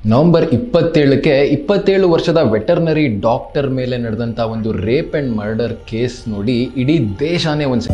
November ಇಪ್ಪತ್ತೇಳಕ್ಕೆ ಇಪ್ಪತ್ತೇಳು ವರ್ಷದ veterinary doctor ಮೇಲೆ ನಡೆದಂಥ ಒಂದು ರೇಪ್ ಆ್ಯಂಡ್ ಮರ್ಡರ್ ಕೇಸ್ ನೋಡಿ ಇಡೀ ದೇಶನೇ ಒಂದು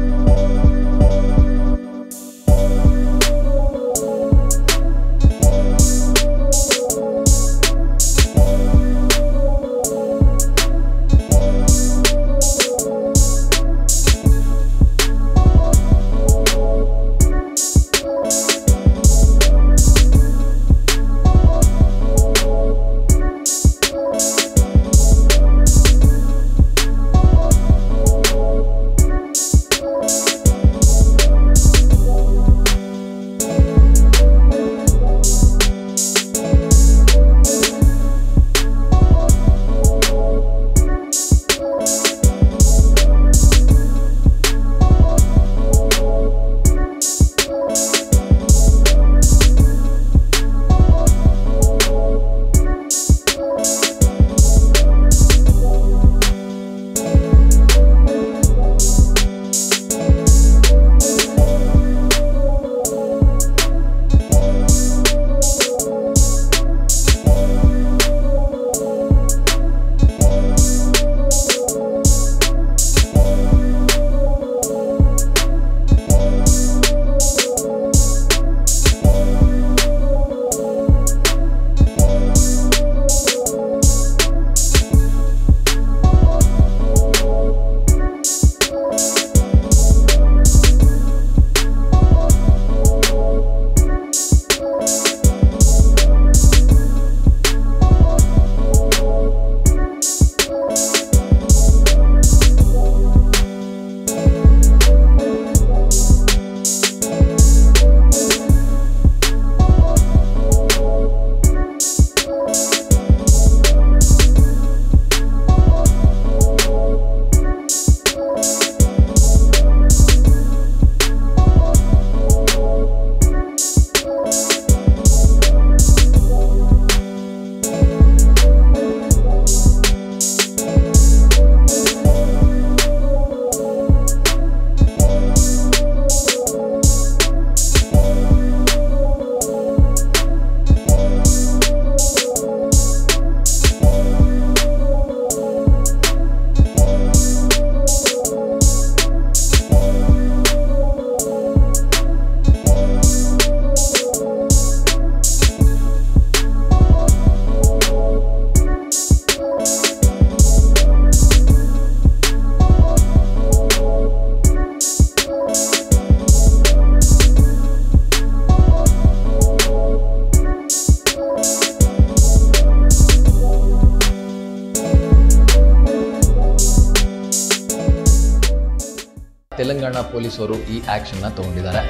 ತೆಲಂಗಾಣ ಪೊಲೀಸರು ಈ ಆಕ್ಷನ್ನ ತಗೊಂಡಿದ್ದಾರೆ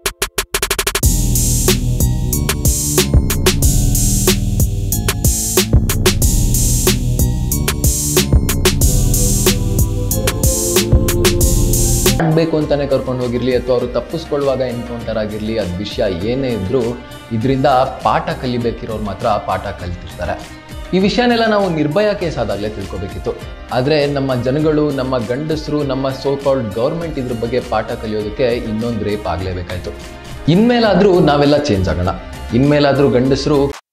ಮಾಡಬೇಕು ಅಂತಾನೆ ಕರ್ಕೊಂಡು ಹೋಗಿರ್ಲಿ ಅಥವಾ ಅವರು ತಪ್ಪಿಸ್ಕೊಳ್ಳುವಾಗ ಎನ್ಕೌಂಟರ್ ಆಗಿರಲಿ ಅದು ವಿಷಯ ಏನೇ ಇದ್ರೂ ಇದರಿಂದ ಪಾಠ ಕಲಿಬೇಕಿರೋರು ಮಾತ್ರ ಪಾಠ ಕಲಿತಿರ್ತಾರೆ ಈ ವಿಷಯನೆಲ್ಲ ನಾವು ನಿರ್ಭಯ ಕೇಸ್ ಆದಾಗಲೇ ತಿಳ್ಕೊಬೇಕಿತ್ತು ಆದರೆ ನಮ್ಮ ಜನಗಳು ನಮ್ಮ ಗಂಡಸರು ನಮ್ಮ ಸೋ ಕಾಲ್ಡ್ ಗೌರ್ಮೆಂಟ್ ಇದ್ರ ಬಗ್ಗೆ ಪಾಠ ಕಲಿಯೋದಕ್ಕೆ ಇನ್ನೊಂದು ರೇಪ್ ಆಗಲೇಬೇಕಾಯ್ತು ಇನ್ಮೇಲಾದರೂ ನಾವೆಲ್ಲ ಚೇಂಜ್ ಆಗೋಣ ಇನ್ಮೇಲಾದರೂ ಗಂಡಸರು